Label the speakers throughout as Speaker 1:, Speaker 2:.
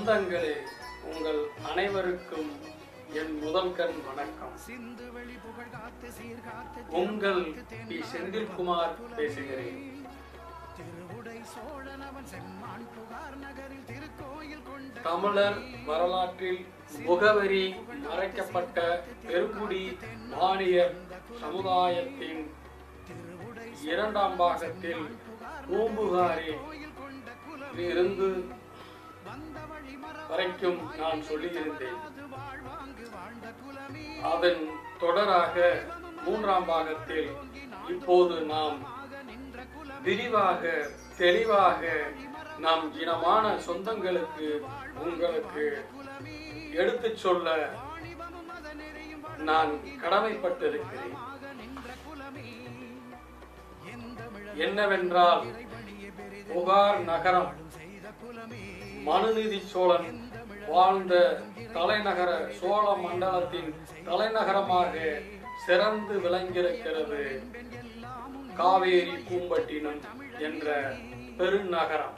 Speaker 1: சொந்தங்களே உங்கள் அனைவருக்கும் என் முதல் கண் வணக்கம் உங்கள் பி செந்தில்குமார் பேசுகிறேன் தமிழர் வரலாற்றில் முகவரி மறைக்கப்பட்ட பெருங்குடி வாணியர் சமுதாயத்தின் இரண்டாம் பாகத்தில் பூம்புகாரில் இருந்து வரைக்கும் நான் சொல்லியிருந்தேன் அதன் தொடராக மூன்றாம் பாகத்தில் இப்போது நாம் விரிவாக தெளிவாக நம் இனமான சொந்தங்களுக்கு உங்களுக்கு எடுத்துச் சொல்ல நான் கடமைப்பட்டிருக்கிறேன் என்னவென்றால் புகார் நகரம் மனுநீதி சோழன் வாழ்ந்த தலைநகர சோழ மண்டலத்தின் தலைநகரமாக சிறந்து விளங்கியிருக்கிறது காவேரி பூம்பட்டினம் என்ற பெருநகரம்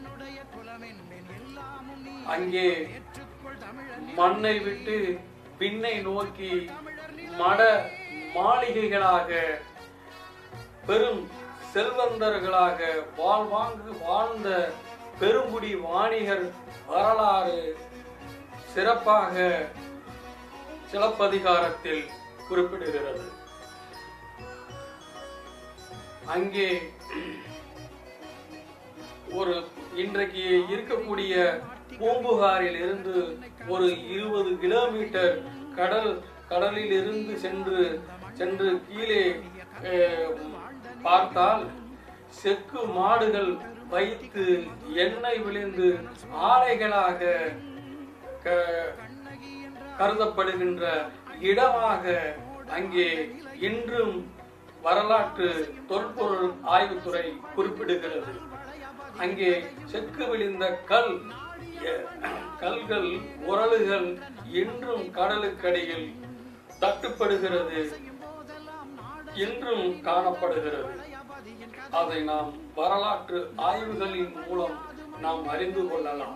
Speaker 1: அங்கே மண்ணை விட்டு விண்ணை நோக்கி மட மாளிகைகளாக பெரும் செல்வந்தர்களாக வாழ்வாங்கு வாழ்ந்த பெருங்குடி வாணிகர் வரலாறு சிறப்பாக சிலப்பதிகாரத்தில் குறிப்பிடுகிறது அங்கே ஒரு இன்றைக்கு இருக்கக்கூடிய பூம்புகாரில் இருந்து ஒரு இருபது கிலோமீட்டர் கடல் கடலில் இருந்து சென்று சென்று கீழே அஹ், பார்த்தால் செக்கு மாடுகள் வைத்து எண்ணெய் விழுந்து ஆலைகளாக க- கருதப்படுகின்ற இடமாக அங்கே இன்றும் வரலாற்று தொல்பொருள் ஆய்வுத்துறை குறிப்பிடுகிறது அங்கே செக்கு விழுந்த கல் எ- கல்கள் உரலுகள் இன்றும் கடலுக்கடியில் தட்டுப்படுகிறது இன்றும் காணப்படுகிறது அதை நாம் வரலாற்று ஆய்வுகளின் மூலம் நாம் அறிந்து கொள்ளலாம்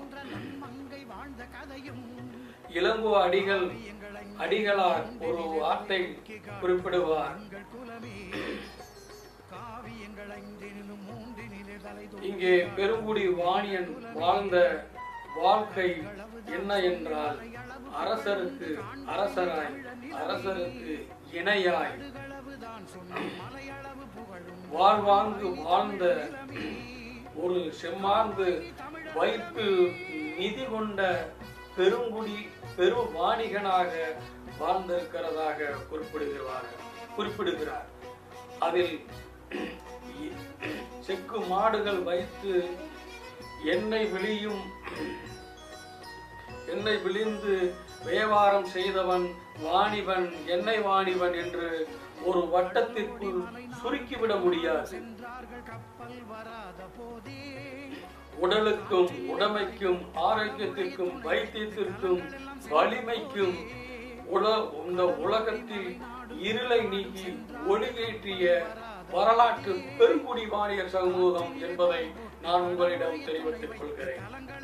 Speaker 1: இளங்கோ அடிகள் அடிகளார் ஒரு வார்த்தை குறிப்பிடுவார் இங்கே பெருங்குடி வாணியன் வாழ்ந்த வாழ்க்கை என்ன என்றால் அரசருக்கு அரசராய் அரசருக்கு இணையாய் வாழ்வாங்கு வாழ்ந்த ஒரு செம்மாந்து வைப்பு நிதி கொண்ட பெருங்குடி பெரு வாணிகனாக வாழ்ந்திருக்கிறதாக குறிப்பிடுகிறார் குறிப்பிடுகிறார் அதில் செக்கு மாடுகள் வைத்து எண்ணெய் விழியும் எண்ணெய் விழிந்து வியாபாரம் செய்தவன் வாணிபன் எண்ணெய் வாணிபன் என்று ஒரு வட்டத்திற்குள் சுருக்கிவிட முடியாது உடலுக்கும் உடமைக்கும் ஆரோக்கியத்திற்கும் வைத்தியத்திற்கும் வலிமைக்கும் உல இந்த உலகத்தில் இருளை நீக்கி ஒளியேற்றிய வரலாற்று பெருங்குடி வாணியர் சமூகம் என்பதை நான் உங்களிடம் தெரிவித்துக் கொள்கிறேன்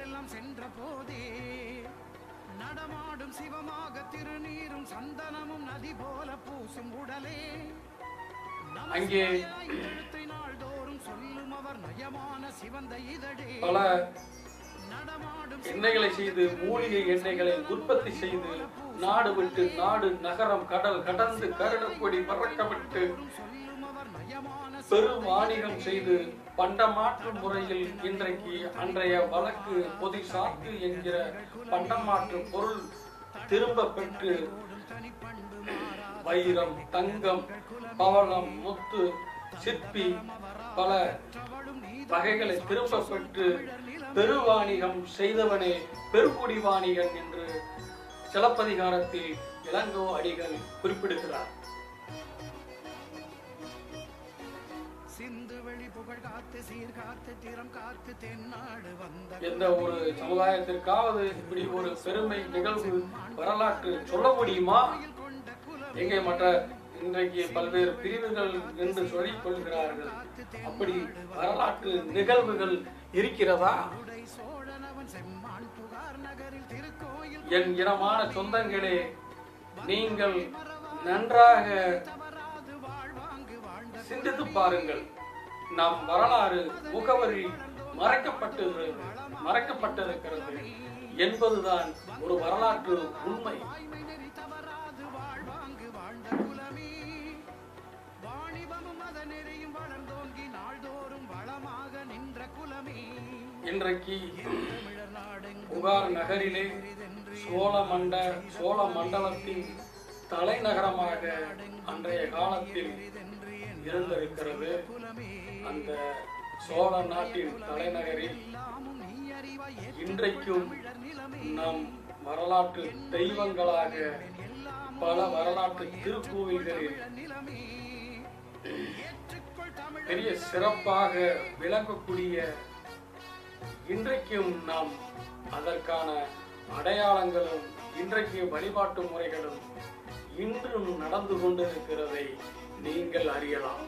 Speaker 2: நடமாடும் சிவமாக திருநீரும் சந்தனமும் நதி போல பூசும் உடலே
Speaker 1: அங்கே
Speaker 2: எழுத்தை நாள்தோறும் சொல்லும் அவர் நயமான சிவந்த இதழே
Speaker 1: பல
Speaker 2: நடமாடும்
Speaker 1: எண்ணெய்களை செய்து மூலிகை எண்ணெய்களை உற்பத்தி செய்து நாடு விட்டு நாடு நகரம் கடல் கடந்து கருடக்கொடி பறக்கவிட்டு
Speaker 2: சொல்லும் அவர் நயமான
Speaker 1: பெரும் வாணிகம் செய்து பண்டமாற்று முறையில் இன்றைக்கு அன்றைய வழக்கு பொதி சாக்கு என்கிற பண்டமாற்று பொருள் திரும்ப பெற்று வைரம் தங்கம் பவளம் முத்து சிற்பி பல வகைகளை திரும்ப பெற்று பெருவாணிகம் செய்தவனே பெருங்குடி வாணிகன் என்று சிலப்பதிகாரத்தில் இளங்கோ அடிகள் குறிப்பிடுகிறார்
Speaker 2: சிந்து வெளி புகழ் காத்து சீர் காத்து திறம் காத்து தென்னாடு வந்த
Speaker 1: எந்த ஒரு சமுதாயத்திற்காவது இப்படி ஒரு பெருமை நிகழ்வு வரலாற்று சொல்ல முடியுமா எங்கே மற்ற இன்றைக்கு பல்வேறு பிரிவுகள் என்று சொல்லிக் கொள்கிறார்கள் அப்படி வரலாற்று நிகழ்வுகள் இருக்கிறதா
Speaker 2: உடை சோழனவன் செம்மான் புகார்
Speaker 1: என் இனமான சொந்தங்களே நீங்கள் நன்றாக சிந்தித்து பாருங்கள் நம் வரலாறு முகவரி மறைக்கப்பட்டு மறைக்கப்பட்டிருக்கிறது என்பதுதான் ஒரு வரலாற்று உண்மை
Speaker 2: வாணிபமும் அதனெறியும் வளர்ந்தோங்கி நாள்தோறும் வளமாக நின்ற குலமே
Speaker 1: இன்றைக்கு
Speaker 2: தமிழர் நாடெங்கும்
Speaker 1: புகார் நகரிலே சோழ மண்ட சோழ மண்டலத்தின் தலைநகரமாக அன்றைய காலத்தில் இருந்திருக்கிறது அந்த சோழ நாட்டின் தலைநகரில் இன்றைக்கும் நம் வரலாற்று தெய்வங்களாக பல வரலாற்று திருக்கோவில்களில் பெரிய சிறப்பாக விளங்கக்கூடிய இன்றைக்கும் நாம் அதற்கான அடையாளங்களும் இன்றைக்கு வழிபாட்டு முறைகளும் இன்றும் நடந்து கொண்டிருக்கிறதை நீங்கள் அறியலாம்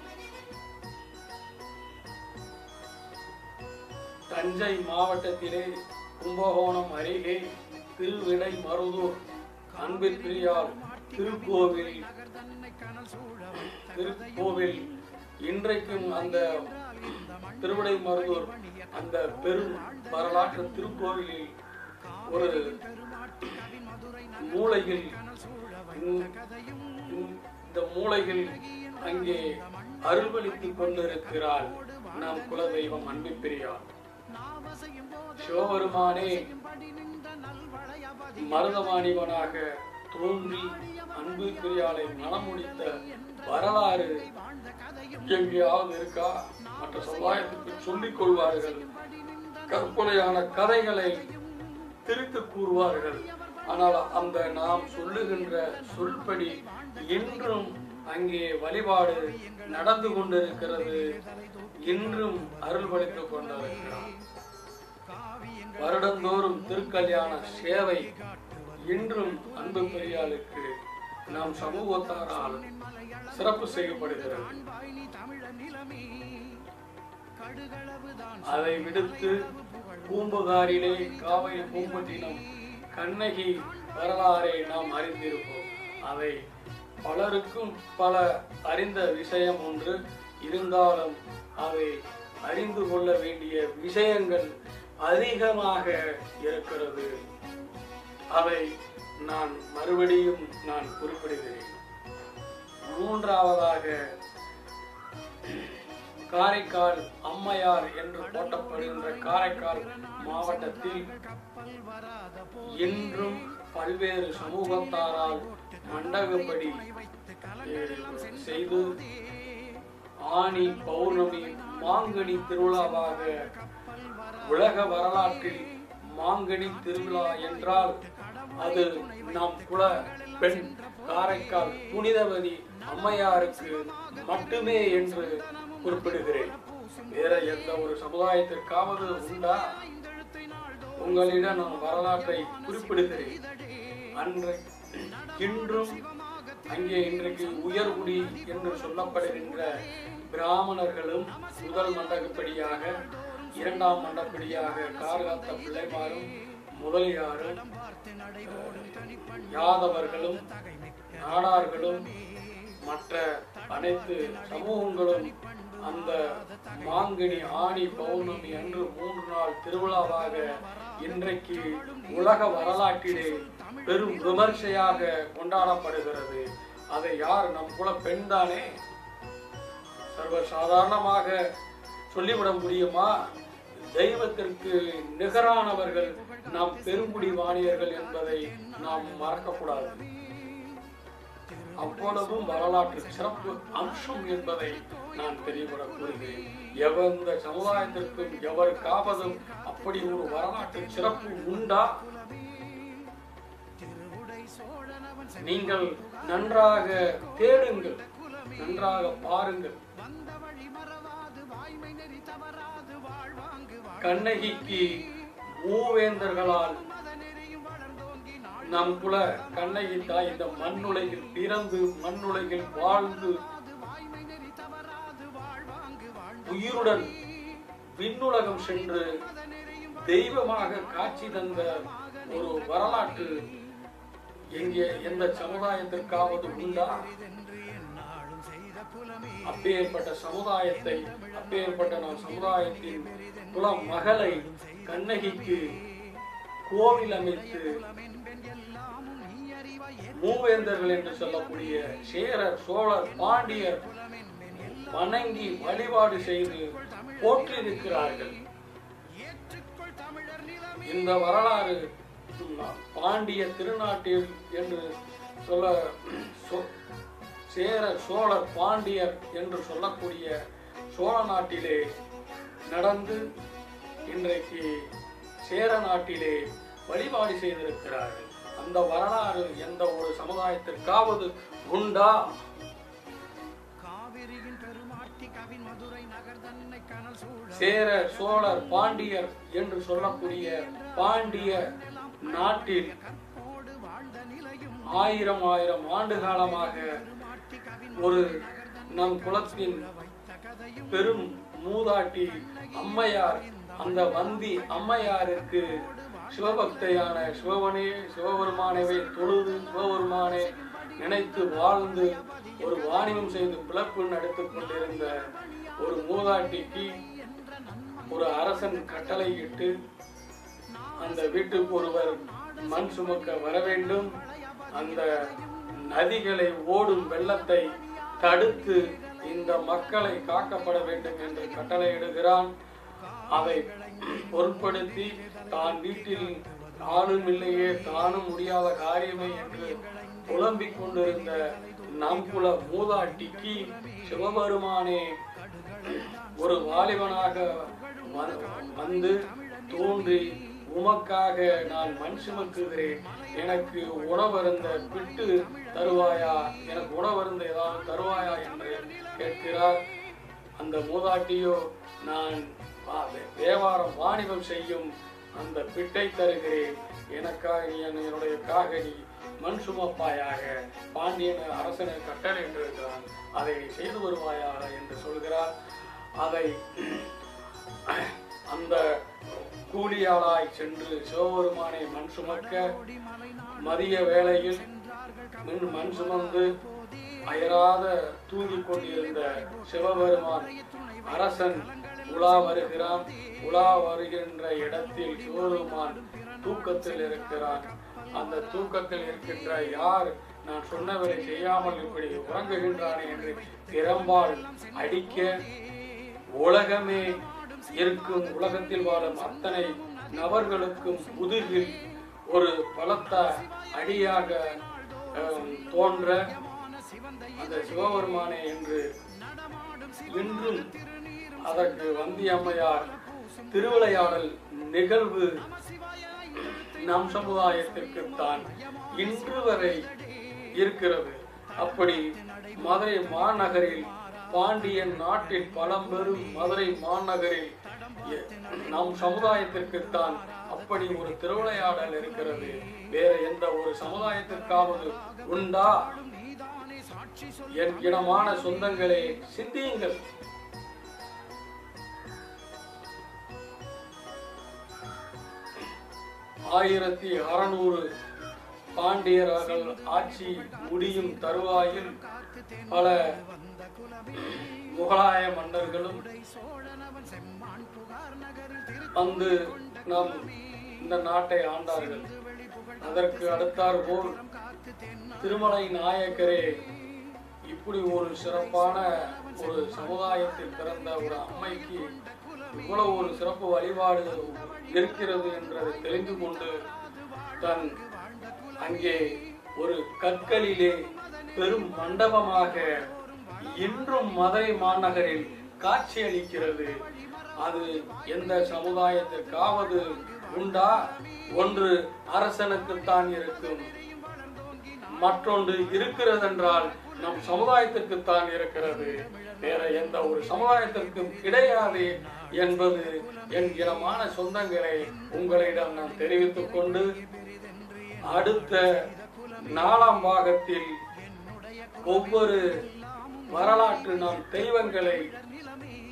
Speaker 1: தஞ்சை மாவட்டத்திலே கும்பகோணம் அருகே திருவிடை மருதூர் அன்பிற்கிரியார் திருக்கோவில் திருக்கோவில் இன்றைக்கும் அந்த திருவிடை மருதூர் அந்த பெரும் வரலாற்று திருக்கோவிலில் ஒரு மூலையில் இந்த- இந்த மூலையில் அங்கே அருள்வளித்துக் கொண்டிருக்கிறாள் நம் குலதெய்வம் அன்பிப்பிரியார் சிவபெருமானே மருதமாணிவனாக தோன்றி அன்பு பிரியாலை மனமுடித்த வரலாறு எங்கேயாவது இருக்கா மற்ற சமுதாயத்துக்கு சொல்லிக் கொள்வார்கள் கற்பனையான கதைகளை திரித்து கூறுவார்கள் ஆனால் அந்த நாம் சொல்லுகின்ற சொல்படி இன்றும் அங்கே வழிபாடு நடந்து கொண்டிருக்கிறது இன்றும் அருள்பளித்துக் கொண்டிருக்கிறார் வருடந்தோறும் திருக்கல்யாண சேவை இன்றும் அன்பு பெரியாளுக்கு நாம் சமூகத்தாரால் சிறப்பு செய்யப்படுகிறது அதை விடுத்து பூம்புகாரிலே காவிரி பூம்பட்டினம் கண்ணகி வரலாறை நாம் அறிந்திருப்போம் அதை பலருக்கும் பல அறிந்த விஷயம் ஒன்று இருந்தாலும் அதை அறிந்து கொள்ள வேண்டிய விஷயங்கள் அதிகமாக இருக்கிறது அதை நான் மறுபடியும் நான் குறிப்பிடுகிறேன் மூன்றாவதாக காரைக்கால் அம்மையார் என்று போட்டப்படுகின்ற காரைக்கால் மாவட்டத்தில் இன்றும் பல்வேறு சமூகத்தாரால் மண்டகப்படி அஹ், செய்து ஆனி பௌர்ணமி மாங்கனி திருவிழாவாக உலக வரலாற்றில் மாங்கனி திருவிழா என்றால் அது நம் குல பெண் காரைக்கால் புனிதவதி அம்மையாருக்கு மட்டுமே என்று குறிப்பிடுகிறேன் வேற எந்த ஒரு சமுதாயத்திற்காவது உண்டா உங்களிடம் நான் வரலாற்றை குறிப்பிடுகிறேன் அன்றை இன்றும் அங்கே இன்றைக்கு உயர்குடி என்று சொல்லப்படுகின்ற பிராமணர்களும் முதல் மண்டகப்படியாக இரண்டாம் மண்டப்படியாக கார்காத்த பிள்ளைமாரும் முதலியாரும் யாதவர்களும் நாடார்களும் மற்ற அனைத்து சமூகங்களும் அந்த மாங்கனி ஆணி பௌர்ணமி அன்று மூன்று நாள் திருவிழாவாக இன்றைக்கு உலக வரலாற்றிலே பெரும் விமர்சையாக கொண்டாடப்படுகிறது அதை யார் நம் குல பெண் தானே சர்வ சாதாரணமாக சொல்லிவிட முடியுமா தெய்வத்திற்கு நிகரானவர்கள் நாம் பெருங்குடி வாணியர்கள் என்பதை நாம் மறக்கக்கூடாது அவ்வளவும் வரலாற்று சிறப்பு அம்சம் என்பதை நான் தெளிவுபட கூறுகிறேன் எவந்த சமுதாயத்திற்கும் எவருக்காவதும் அப்படி ஒரு வரலாற்று சிறப்பு உண்டா நீங்கள் நன்றாக தேடுங்கள் நன்றாக பாருங்கள் கண்ணகிக்கு மூவேந்தர்களால் நம் குல கண்ணகி தாய் இந்த மண்ணுலகில் பிறந்து மண்ணுலகில் வாழ்ந்து உயிருடன் விண்ணுலகம் சென்று தெய்வமாக காட்சி தந்த ஒரு வரலாற்று எங்கே எந்த சமுதாயத்திற்காவது உண்டா அப்பேற்பட்ட சமுதாயத்தை அப்பேற்பட்ட நம் சமுதாயத்தின் குலம் மகளை கண்ணகிக்கு கோவில் அமைத்து மூவேந்தர்கள் என்று சொல்லக்கூடிய சேரர் சோழர் பாண்டியர் வணங்கி வழிபாடு செய்து போற்றிருக்கிறார்கள் இந்த வரலாறு பாண்டிய திருநாட்டில் என்று சொல்ல சொ- சேர சோழர் பாண்டியர் என்று சொல்லக்கூடிய சோழ நாட்டிலே நடந்து இன்றைக்கு சேர நாட்டிலே வழிபாடு செய்திருக்கிறார்கள் அந்த வரலாறு எந்த ஒரு சமுதாயத்திற்காவது உண்டா
Speaker 2: காவிரியின் பெருமாட்டி கவின் மதுரை நகர் தன்னை கனல் சூழ
Speaker 1: சேர சோழர் பாண்டியர் என்று சொல்லக்கூடிய பாண்டிய நாட்டில்
Speaker 2: கற்போடு வாழ்ந்த நிலையும்
Speaker 1: ஆயிரம் ஆயிரம் ஆண்டு காலமாக ஒரு நம் குலத்தின் பெரும் மூதாட்டி அம்மையார் அந்த வந்தி அம்மையாருக்கு சிவபக்தையான சிவபனே சிவபெருமானவே தொழுது சிவபெருமானே நினைத்து வாழ்ந்து ஒரு வாணிபம் செய்து பிளப்பு நடத்திக் கொண்டிருந்த ஒரு மூதாட்டிக்கு ஒரு அரசன் கட்டளையிட்டு அந்த வீட்டுக்கு ஒருவர் மண் சுமக்க வர வேண்டும் அந்த நதிகளை ஓடும் வெள்ளத்தை தடுத்து இந்த மக்களை காக்கப்பட வேண்டும் என்று கட்டளையிடுகிறான் அதை பொருட்படுத்தி தான் வீட்டில் ஆளும் இல்லையே தானும் முடியாத காரியமே என்று புலம்பிக் கொண்டிருந்த நம் குல மூதாட்டிக்கு சிவபெருமானே ஒரு வாலிபனாக வ- வந்து தோன்றி உமக்காக நான் மண் சுமக்குகிறேன் எனக்கு உணவருந்த பிட்டு தருவாயா எனக்கு உணவருந்த ஏதாவது தருவாயா என்று கேட்கிறார் அந்த மூதாட்டியோ நான் வா- வியாபாரம் வாணிபம் செய்யும் அந்த பிட்டை தருகிறேன் எனக்காக நீ என் என்னுடைய காக நீ மண் சுமப்பாயாக பாண்டியன் அரசனை கட்டளை என்றிருக்கிறான் அதை செய்து வருவாயாக என்று சொல்கிறார் அதை அந்த கூலியாளாய் சென்று சிவபெருமானை மண் சுமக்க மதிய வேளையில் மின் மண் சுமந்து அயராத தூங்கிக் கொண்டிருந்த சிவபெருமான் அரசன் உலா வருகிறான் உலா வருகின்ற இடத்தில் சிவபெருமான் தூக்கத்தில் இருக்கிறான் அந்த தூக்கத்தில் இருக்கின்ற யார் நான் சொன்னவரை செய்யாமல் இப்படி உறங்குகின்றானே என்று திறம்பால் அடிக்க உலகமே இருக்கும் உலகத்தில் வாழும் அத்தனை நபர்களுக்கும் முதுகில் ஒரு பலத்த அடியாக அஹ், தோன்ற அந்த சிவபெருமானே என்று இன்றும் அதற்கு வந்தி அம்மையார் திருவிளையாடல் நிகழ்வு நம் சமுதாயத்திற்குத்தான் இன்று வரை இருக்கிறது அப்படி மதுரை மாநகரில் பாண்டியன் நாட்டில் பழம்பெரும் மதுரை மாநகரில் எ- நம் சமுதாயத்திற்குத்தான் அப்படி ஒரு திருவிளையாடல் இருக்கிறது வேற எந்த ஒரு சமுதாயத்திற்காவது உண்டா என் இனமான சொந்தங்களே சிந்தியுங்கள் ஆயிரத்தி அறுநூறு பாண்டியர்கள் ஆட்சி முடியும் தருவாயில் பல முகலாய மன்னர்களும் வந்து நம் இந்த நாட்டை ஆண்டார்கள் அதற்கு அடுத்தார் போல் திருமலை நாயக்கரே இப்படி ஒரு சிறப்பான ஒரு சமுதாயத்தில் பிறந்த ஒரு அம்மைக்கு இவ்வளவு ஒரு சிறப்பு வழிபாடு இருக்கிறது என்றதை தெரிந்து கொண்டு தன் அங்கே ஒரு கற்களிலே பெரும் மண்டபமாக இன்றும் மதுரை மாநகரில் காட்சியளிக்கிறது அது எந்த சமுதாயத்திற்காவது உண்டா ஒன்று அரசனுக்குத்தான் இருக்கும் மற்றொன்று இருக்கிறதென்றால் நம் சமுதாயத்திற்குத்தான் இருக்கிறது வேற எந்த ஒரு சமுதாயத்திற்கும் கிடையாது என்பது என் இனமான சொந்தங்களை உங்களிடம் நான் தெரிவித்துக் கொண்டு அடுத்த நாலாம் பாகத்தில் ஒவ்வொரு வரலாற்று நாம் தெய்வங்களை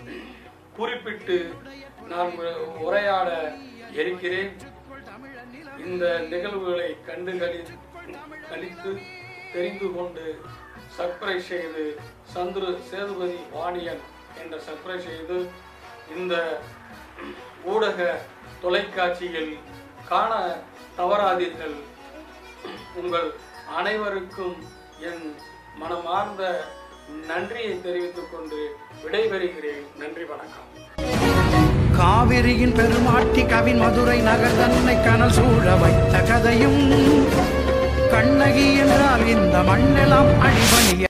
Speaker 1: குறிப்பிட்டு நான் உரையாட இருக்கிறேன் இந்த நிகழ்வுகளை கண்டு களி கழித்து தெரிந்து கொண்டு சர்ப்ரைஸ் செய்து சந்துரு சேதுபதி வாணியன் என்ற சர்ப்ரைஸ் செய்து இந்த ஊடக தொலைக்காட்சியில் காண தவறாதீர்கள் உங்கள் அனைவருக்கும் என் மனமார்ந்த நன்றியை தெரிவித்துக் கொண்டு விடைபெறுகிறேன் நன்றி வணக்கம்
Speaker 2: காவிரியின் பெருமாட்டி கவின் மதுரை நகர் தன்னை கனல் சூழ வைத்த கதையும் கண்ணகி என்றால் இந்த மண்ணெல்லாம் அடிபணிய